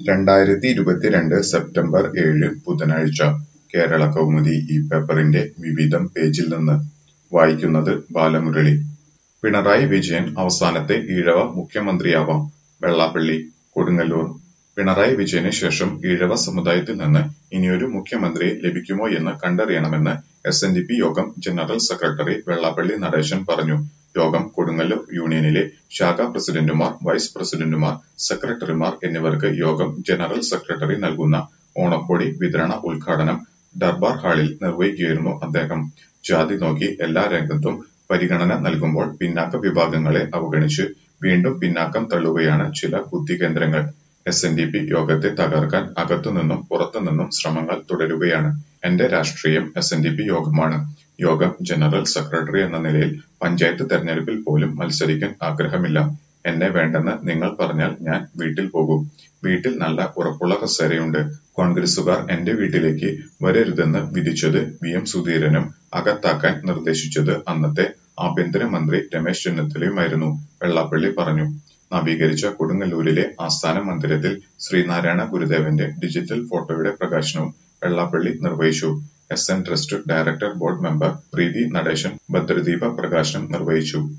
രണ്ടായിരത്തി ഇരുപത്തിരണ്ട് സെപ്റ്റംബർ ഏഴ് ബുധനാഴ്ച കേരളകൗമുദി ഈ പേപ്പറിന്റെ വിവിധം പേജിൽ നിന്ന് വായിക്കുന്നത് ബാലമുരളി പിണറായി വിജയൻ അവസാനത്തെ ഈഴവ മുഖ്യമന്ത്രിയാവാം വെള്ളാപ്പള്ളി കൊടുങ്ങല്ലൂർ പിണറായി വിജയന് ശേഷം ഈഴവ സമുദായത്തിൽ നിന്ന് ഇനിയൊരു മുഖ്യമന്ത്രി ലഭിക്കുമോ എന്ന് കണ്ടറിയണമെന്ന് S N D P Yogam general secretary Vellappally Natesan പറഞ്ഞു യോഗം കൊടുങ്ങല്ലൂർ യൂണിയനിലെ ശാഖാ പ്രസിഡന്റുമാർ വൈസ് പ്രസിഡന്റുമാർ സെക്രട്ടറിമാർ എന്നിവർക്ക് യോഗം ജനറൽ സെക്രട്ടറി നൽകുന്ന ഓണക്കോടി വിതരണ ഉദ്ഘാടനം ദർബാർ ഹാളിൽ നിർവഹിക്കുകയായിരുന്നു അദ്ദേഹം ജാതി നോക്കി എല്ലാ രംഗത്തും പരിഗണന നൽകുമ്പോൾ പിന്നാക്ക വിഭാഗങ്ങളെ അവഗണിച്ച് വീണ്ടും പിന്നാക്കം തള്ളുകയാണ് ചില ബുദ്ധികേന്ദ്രങ്ങൾ എസ് എൻ ഡി പി യോഗത്തെ തകർക്കാൻ അകത്തുനിന്നും പുറത്തുനിന്നും ശ്രമങ്ങൾ തുടരുകയാണ് എന്റെ രാഷ്ട്രീയം എസ് എൻ ഡി പി യോഗമാണ് യോഗം ജനറൽ സെക്രട്ടറി എന്ന നിലയിൽ പഞ്ചായത്ത് തെരഞ്ഞെടുപ്പിൽ പോലും മത്സരിക്കാൻ ആഗ്രഹമില്ല എന്നെ വേണ്ടെന്ന് നിങ്ങൾ പറഞ്ഞാൽ ഞാൻ വീട്ടിൽ പോകും വീട്ടിൽ നല്ല ഉറപ്പുള്ള കസേരയുണ്ട് കോൺഗ്രസുകാർ എന്റെ വീട്ടിലേക്ക് വരരുതെന്ന് വിധിച്ചത് വി എം സുധീരനും അകത്താക്കാൻ നിർദ്ദേശിച്ചത് അന്നത്തെ ആഭ്യന്തരമന്ത്രി രമേശ് ചെന്നിത്തലയുമായിരുന്നു വെള്ളാപ്പള്ളി പറഞ്ഞു നവീകരിച്ച കൊടുങ്ങല്ലൂരിലെ ആസ്ഥാന മന്ദിരത്തിൽ ശ്രീനാരായണ ഗുരുദേവന്റെ ഡിജിറ്റൽ ഫോട്ടോയുടെ പ്രകാശനവും വെള്ളാപ്പള്ളി നിർവഹിച്ചു S N trust director board member Preethi Natesan ഭദ്രദീപ പ്രകാശനം നിർവഹിച്ചു